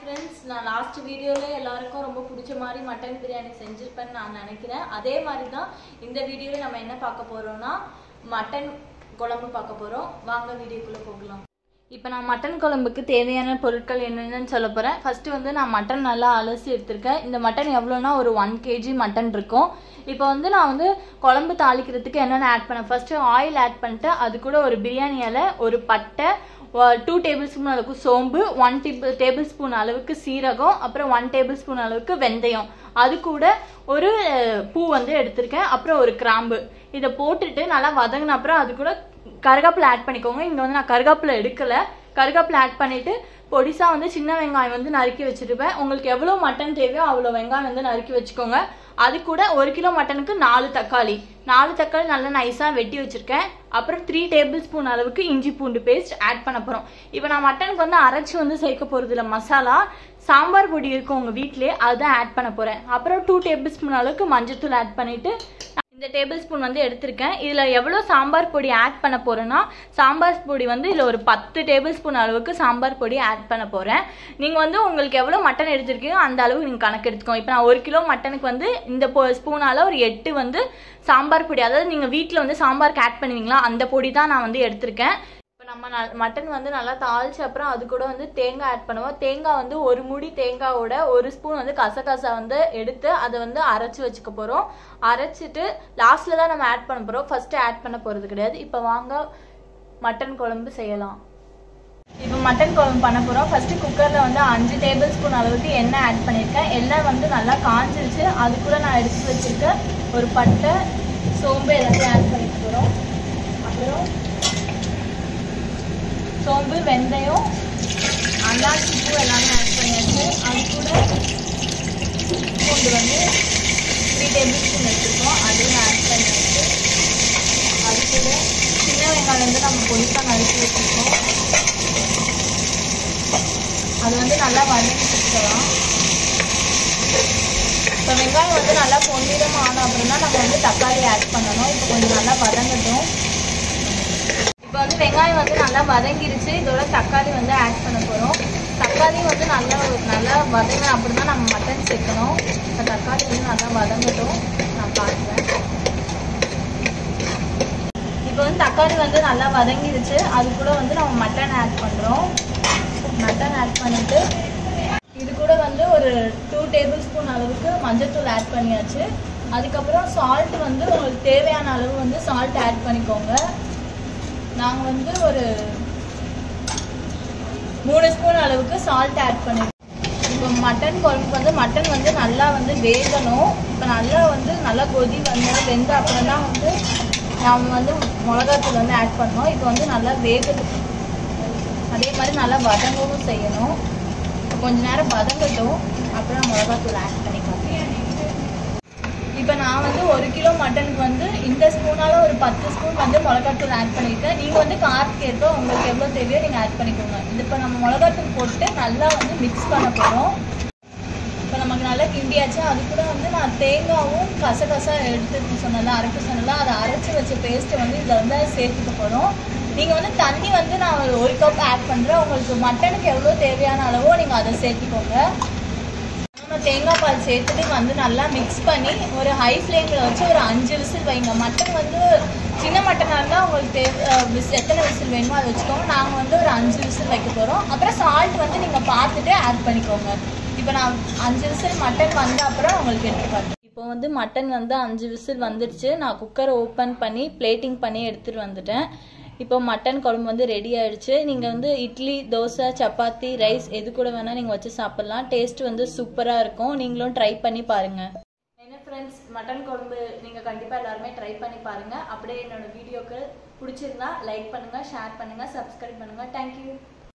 friends நான் last வீடியோவில் எல்லாருக்கும் ரொம்ப பிடிச்ச மாதிரி மட்டன் பிரியாணி செஞ்சுருப்பேன்னு நான் நினைக்கிறேன் அதே மாதிரி தான் இந்த வீடியோவில் நம்ம என்ன பார்க்க போகிறோம்னா மட்டன் குழம்பு பார்க்க போகிறோம் வாங்க வீடியோக்குள்ளே போகலாம் இப்போ நான் மட்டன் குழம்புக்கு தேவையான பொருட்கள் என்னென்னு சொல்ல போகிறேன் ஃபஸ்ட்டு வந்து நான் மட்டன் நல்லா அலசி எடுத்திருக்கேன் இந்த மட்டன் எவ்வளோனா ஒரு ஒன் கேஜி மட்டன் இருக்கும் இப்போ வந்து நான் வந்து குழம்பு தாளிக்கிறதுக்கு என்னென்ன ஆட் பண்ணேன் ஃபஸ்ட்டு ஆயில் ஆட் பண்ணிட்டு அது கூட ஒரு பிரியாணி இலை ஒரு பட்டை டூ டேபிள் ஸ்பூன் அளவுக்கு சோம்பு ஒன் டேபிள் ஸ்பூன் அளவுக்கு சீரகம் அப்புறம் ஒன் டேபிள் ஸ்பூன் அளவுக்கு வெந்தயம் அது கூட ஒரு அஹ், பூ வந்து எடுத்திருக்கேன் அப்புறம் ஒரு கிராம்பு இதை போட்டுட்டு நல்லா வதங்கின அப்புறம் அது கூட கருவேப்பிலை ஆட் பண்ணிக்கோங்க இங்கே வந்து நான் கருவேப்பிலை எடுக்கல கருவேப்பிலை ஆட் பண்ணிட்டு பொடிசா வந்து சின்ன வெங்காயம் வந்து நறுக்கி வச்சிருப்பேன் உங்களுக்கு எவ்வளோ மட்டன் தேவையோ அவ்வளோ வெங்காயம் வந்து நறுக்கி வச்சுக்கோங்க அது கூட ஒரு கிலோ மட்டனுக்கு நாலு தக்காளி நாலு தக்காளி நல்லா நைஸாக வெட்டி வச்சிருக்கேன் அப்புறம் த்ரீ டேபிள் ஸ்பூன் அளவுக்கு இஞ்சி பூண்டு பேஸ்ட் ஆட் பண்ண போகிறோம் இப்போ நான் மட்டனுக்கு வந்து அரைச்சி வந்து சேர்க்க போகிறது இல்லை மசாலா சாம்பார் பொடி இருக்கும் உங்கள் வீட்டிலே அதுதான் ஆட் பண்ண போகிறேன் அப்புறம் டூ டேபிள் ஸ்பூன் அளவுக்கு மஞ்சத்தூள் ஆட் பண்ணிவிட்டு இந்த டேபிள் ஸ்பூன் வந்து எடுத்திருக்கேன் இதில் எவ்வளோ சாம்பார் பொடி ஆட் பண்ண போகிறேன்னா சாம்பார் பொடி வந்து இதில் ஒரு பத்து டேபிள் ஸ்பூன் அளவுக்கு சாம்பார் பொடி ஆட் பண்ண போகிறேன் நீங்கள் வந்து உங்களுக்கு எவ்வளோ மட்டன் எடுத்திருக்கீங்களோ அந்த அளவு நீங்கள் கணக்கு எடுத்துக்கோங்க இப்போ நான் ஒரு கிலோ மட்டனுக்கு வந்து இந்த பொ ஸ்பூனால் ஒரு எட்டு வந்து சாம்பார் பொடி அதாவது நீங்கள் வீட்டில் வந்து சாம்பாருக்கு ஆட் பண்ணுவீங்களா அந்த பொடி தான் நான் வந்து எடுத்திருக்கேன் இப்போ நம்ம ந- மட்டன் வந்து நல்லா தாளிச்ச அப்புறம் அது கூட வந்து தேங்காய் ஆட் பண்ணுவோம் தேங்காய் வந்து ஒரு முடி தேங்காவோட ஒரு ஸ்பூன் வந்து கசகசா வந்து எடுத்து அதை வந்து அரைச்சி வச்சுக்க போகிறோம் அரைச்சிட்டு லாஸ்ட்டில் தான் நம்ம ஆட் பண்ண போகிறோம் ஃபஸ்ட்டு ஆட் பண்ண போகிறது கிடையாது இப்போ வாங்க மட்டன் குழம்பு செய்யலாம் இப்போ மட்டன் குழம்பு பண்ண போகிறோம் ஃபஸ்ட்டு குக்கரில் வந்து அஞ்சு டேபிள் ஸ்பூன் அளவுக்கு எண்ணெய் ஆட் பண்ணியிருக்கேன் எண்ணெய் வந்து நல்லா காஞ்சிருச்சு அது கூட நான் எடுத்து வச்சிருக்க ஒரு பட்டை சோம்பு எல்லாத்தையும் ஆட் பண்ணிக்க போகிறோம் அப்புறம் சோம்பு வெந்தயம் அன்னாச்சி பூ எல்லாமே ஆட் பண்ணியாச்சு அது கூட பூண்டு வந்து த்ரீ டேபிள் ஸ்பூன் எடுத்துருக்கோம் அதையும் ஆட் பண்ணியாச்சு அது கூட சின்ன வெங்காயம் வந்து நம்ம பொடிசாக நறுக்கி வச்சுருக்கோம் அது வந்து நல்லா வதக்கி வச்சுக்கலாம் இப்போ வெங்காயம் வந்து நல்லா பொன்னிறம் ஆன அப்புறம் தான் நம்ம வந்து தக்காளி ஆட் பண்ணணும் இப்போ கொஞ்சம் நல்லா வதங்கட்டும் இப்போ வந்து வெங்காயம் வந்து நல்லா வதங்கிருச்சு இதோட தக்காளி வந்து ஆட் பண்ண போகிறோம் தக்காளி வந்து நல்லா நல்லா வதங்க அப்படி தான் நம்ம மட்டன் சேர்க்கணும் இப்போ தக்காளி வந்து நல்லா வதங்கட்டும் நான் பார்க்குறேன் இப்போ வந்து தக்காளி வந்து நல்லா வதங்கிருச்சு அது கூட வந்து நம்ம மட்டன் ஆட் பண்ணுறோம் மட்டன் ஆட் பண்ணிட்டு இது கூட வந்து ஒரு டூ டேபிள் ஸ்பூன் அளவுக்கு மஞ்சள்தூள் ஆட் பண்ணியாச்சு அதுக்கப்புறம் சால்ட் வந்து உங்களுக்கு தேவையான அளவு வந்து சால்ட் ஆட் பண்ணிக்கோங்க நாங்கள் வந்து ஒரு மூணு ஸ்பூன் அளவுக்கு சால்ட் ஆட் பண்ணிருக்கோம் இப்போ மட்டன் குழம்புக்கு வந்து மட்டன் வந்து நல்லா வந்து வேகணும் இப்போ நல்லா வந்து நல்லா கொதி வந்து வெந்த அப்புறம் தான் வந்து நாம் வந்து மிளகாத்தூள் வந்து ஆட் பண்ணோம் இப்போ வந்து நல்லா வேகுது அதே மாதிரி நல்லா வதங்கவும் செய்யணும் இப்போ கொஞ்ச நேரம் வதங்கட்டும் அப்புறம் மிளகாத்தூள் ஆட் பண்ணிக்கோங்க இப்போ நான் வந்து ஒரு கிலோ மட்டனுக்கு வந்து இந்த ஸ்பூனால ஒரு பத்து ஸ்பூன் வந்து மிளகாத்தூள் ஆட் பண்ணியிருக்கேன் நீங்கள் வந்து காரத்துக்கு ஏற்ப உங்களுக்கு எவ்வளோ தேவையோ நீங்கள் ஆட் பண்ணிக்கோங்க இது இப்போ நம்ம மிளகாத்தூள் போட்டு நல்லா வந்து மிக்ஸ் பண்ண போகிறோம் இப்போ நமக்கு நல்லா கிண்டியாச்சு அது கூட வந்து நான் தேங்காவும் கசகசா எடுத்து சொன்னல அரைக்க சொன்னல அதை அரைச்சி வச்ச பேஸ்ட்டை வந்து இதில் வந்து சேர்த்துக்க போகிறோம் நீங்கள் வந்து தண்ணி வந்து நான் ஒரு ஒரு கப் ஆட் பண்ணுறேன் உங்களுக்கு மட்டனுக்கு எவ்வளோ தேவையான அளவோ நீங்கள் அதை சேர்த்துக்கோங்க நம்ம தேங்காய் பால் சேர்த்துட்டு வந்து நல்லா மிக்ஸ் பண்ணி ஒரு ஹை ஃப்ளேமில் வச்சு ஒரு அஞ்சு விசில் வைங்க மட்டன் வந்து சின்ன மட்டனாக இருந்தால் உங்களுக்கு தேவை அஹ், விஸ் எத்தனை விசில் வேணுமோ அதை வச்சுக்கோங்க நாங்கள் வந்து ஒரு அஞ்சு விசில் வைக்க போகிறோம் அப்புறம் சால்ட் வந்து நீங்கள் பார்த்துட்டு ஆட் பண்ணிக்கோங்க இப்போ நான் அஞ்சு விசில் மட்டன் வந்த அப்புறம் உங்களுக்கு எடுத்து காட்டுறேன் இப்போ வந்து மட்டன் வந்து அஞ்சு விசில் வந்துடுச்சு நான் குக்கரை ஓப்பன் பண்ணி பிளேட்டிங் பண்ணி எடுத்துகிட்டு வந்துட்டேன் இப்போ மட்டன் குழம்பு வந்து ரெடி ஆயிடுச்சு நீங்கள் வந்து இட்லி தோசை சப்பாத்தி ரைஸ் எது கூட வேணால் நீங்கள் வச்சு சாப்பிட்லாம் டேஸ்ட் வந்து சூப்பராக இருக்கும் நீங்களும் ட்ரை பண்ணி பாருங்கள் என்ன ஃப்ரெண்ட்ஸ் மட்டன் குழம்பு நீங்கள் கண்டிப்பாக எல்லாருமே ட்ரை பண்ணி பாருங்கள் அப்படியே என்னோட வீடியோக்கு பிடிச்சிருந்தா லைக் பண்ணுங்கள் ஷேர் பண்ணுங்கள் சப்ஸ்கிரைப் பண்ணுங்கள் தேங்க்யூ